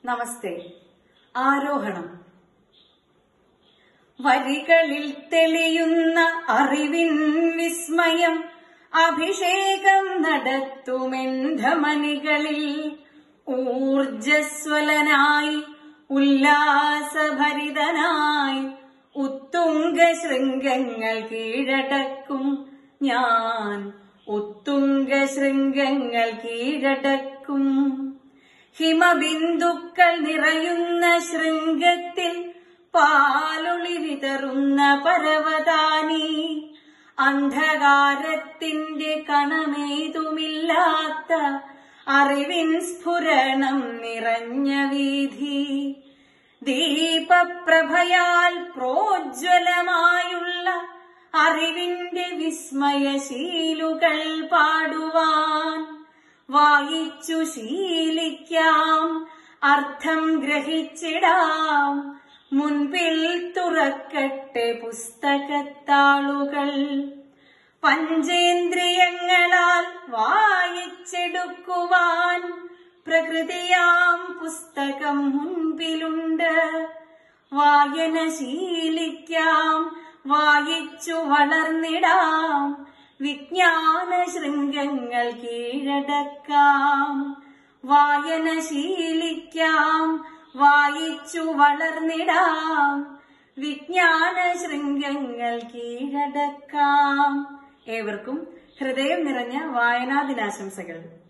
നമസ്തേ ആരോഹണം വരികളിൽ തെളിയുന്ന അറിവിൻ വിസ്മയം അഭിഷേകം നടത്തുമെന്ധമണികളിൽ ഊർജസ്വലനായി ഉല്ലാസഭരിതനായി ഉത്തുംഗ ശൃംഗങ്ങൾ കീഴടക്കും ഞാൻ ഉത്തുംഗ ശൃംഗങ്ങൾ കീഴടക്കും ഹിമബിന്ദുക്കൾ നിറയുന്ന ശൃംഗത്തിൽ പാലൊളി വിതറുന്ന പരവതാനി അന്ധകാരത്തിന്റെ കണമേതുമില്ലാത്ത അറിവിൻ സ്ഫുരണം നിറഞ്ഞ വീഥി ദീപപ്രഭയാൽ പ്രോജ്വലമായുള്ള അറിവിന്റെ വിസ്മയശീലുകൾ പാടുവാൻ വായിച്ചു ശീലിക്കാം അർത്ഥം ഗ്രഹിച്ചിടാം മുൻപിൽ തുറക്കട്ടെ പുസ്തകത്താളുകൾ പഞ്ചേന്ദ്രിയങ്ങളാൽ വായിച്ചെടുക്കുവാൻ പ്രകൃതിയാം പുസ്തകം മുൻപിലുണ്ട് വായന ശീലിക്കാം വായിച്ചു വളർന്നിടാം വിജ്ഞാന ശൃംഗങ്ങൾ കീഴടക്കാം വായന ശീലിക്കാം വായിച്ചു വളർന്നിടാം വിജ്ഞാന ശൃംഗങ്ങൾ കീഴടക്കാം ഏവർക്കും ഹൃദയം നിറഞ്ഞ വായനാ ദിനാശംസകൾ